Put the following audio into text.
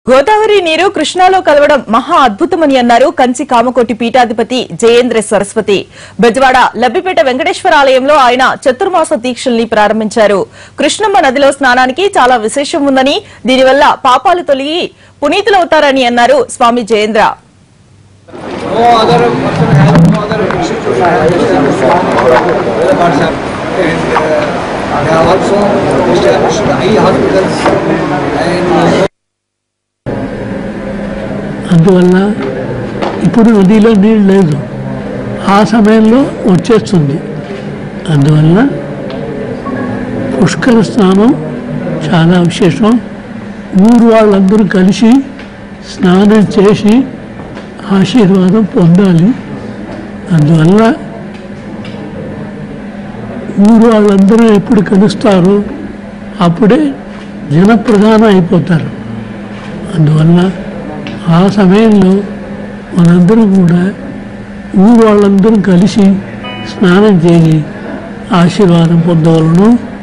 గోదావరి నీరు కృష్ణాలో కలవడం మహా అద్భుతమని అన్నారు కంచి కామకోటి పీఠాధిపతి జయేంద్ర సరస్వతి బెజవాడ లబ్బిపేట వెంకటేశ్వర ఆలయంలో ఆయన చతుర్మాస దీక్షల్ని ప్రారంభించారు కృష్ణమ్మ నదిలో స్నానానికి చాలా విశేషం ఉందని దీనివల్ల పాపాలు తొలగి పునీతులవుతారని అన్నారు స్వామి Jayendra No other person has no other institution has the WhatsApp and uh, they are also established eye hospitals and అందువల్ల ఇప్పుడు నదిలో నీళ్ళు లేదు ఆ సమయంలో వచ్చేస్తుంది అందువల్ల పుష్కర స్నానం చాలా విశేషం ఊరు వాళ్ళందరూ కలిసి స్నానం చేసి ఆశీర్వాదం పొందాలి అందువల్ల ఊరు వాళ్ళందరూ ఎప్పుడు కలుస్తారో అప్పుడే జనప్రధానం అయిపోతారు అందువల్ల ఆ సమయంలో మనందరం కూడా ఊరు వాళ్ళందరం కలిసి స్నానం చేసి ఆశీర్వాదం పొందవలను